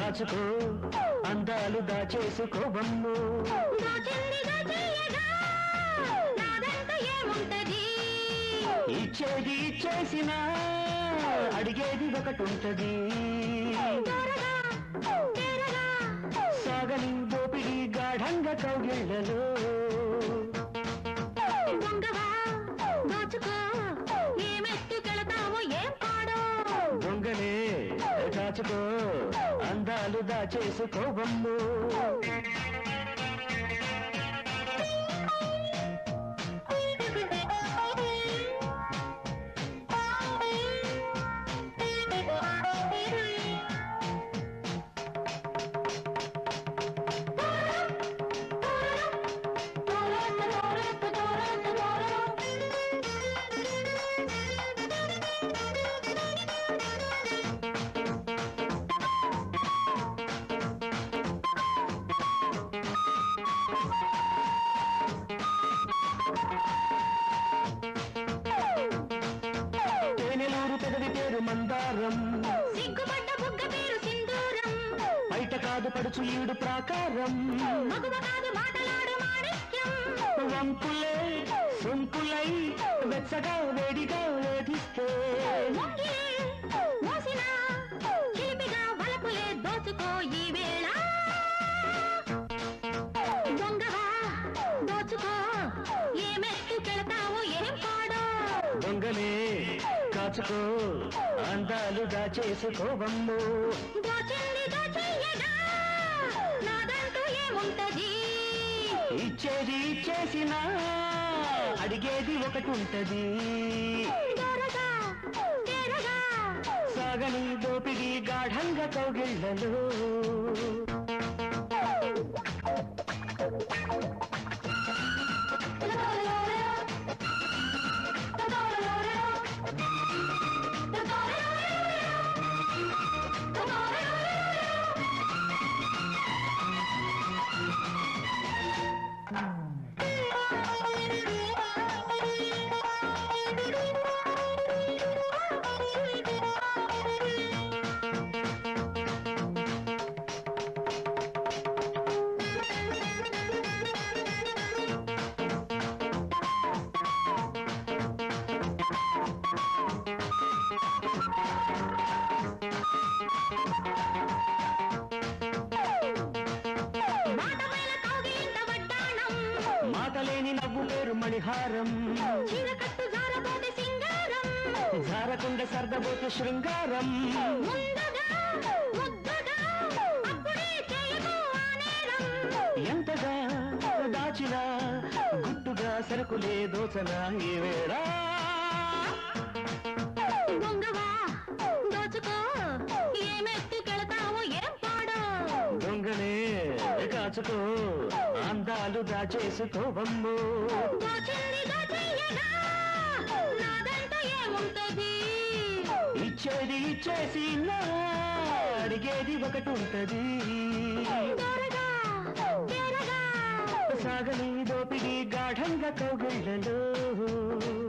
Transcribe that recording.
దాచుకో అందాలు దాచేసుకోవమ్ము దోచింది దోచేయగా నాదంటూ ఏముంటది ఇచ్చేది ఇచ్చేసిన అడిగేది ఒకటి ఉంటది దూరగా తేరగా సాగని దోపిడి గాఢంగా కౌగిళ్ళలో దొంగవా దోచుకో ఏమెత్తుకెళతావో ఏం పాడో దొంగనే దాచుకో అందాలు దాచేసుకోవమ్ము తేనెలూరు పెదవి పేరు మందారం సిగ్గుపడ్డ బుగ్గ పేరు సింధూరం బయట కాదు పడుచు ఈడు ప్రాకారం మగువ కాదు మాటలాడు మాణిక్యం వంపులే సొంపులై వెచ్చగా వేడిగా వేధిస్తే మొంగిలే మోసిన చిలిపిగా వలపులే దోచుకో ఈ వేళ దొంగవా దోచుకో ఏమెత్తుకెళతావో ఏం పాడో దొంగలే కాచుకో అందాలు దాచేసుకోవమ్ము దోచింది దోచెయ్యగా నాదంటూ ఏముంటది ఇచ్చేది ఇచ్చేసిన అడిగేది ఒకటి ఉంటది దొరగా తేరగా సాగని దోపిడి గాఢంగా కౌగిళ్ళలో మాటమైన కౌగిలింత వడ్డాణం మాటలేని నవ్వు పేరు మణిహారం చీరకట్టు జారబోతే సింగారం జారకుండ సర్దబోతు శృంగారం ముందుగా ముద్దుగా అప్పుడే చేయకు ఆ నేరం ఎంతగా దాచినా గుట్టుగా సరుకులే దోచనా ఈ వేళ దొంగవా దోచుకో ఏమెత్తుకెళతావో ఏం పాడో దొంగనే కాచుకో అందాలు దాచేసుకోవమ్ము దోచింది దోచెయ్యగా నాదంటూ ఏముంటది ఇచ్చేది ఇచ్చేసి నా అడిగేది ఒకటి ఉంటది దొరగా తేరగా సాగని దోపిడి గాఢంగా కౌగిళ్ళలో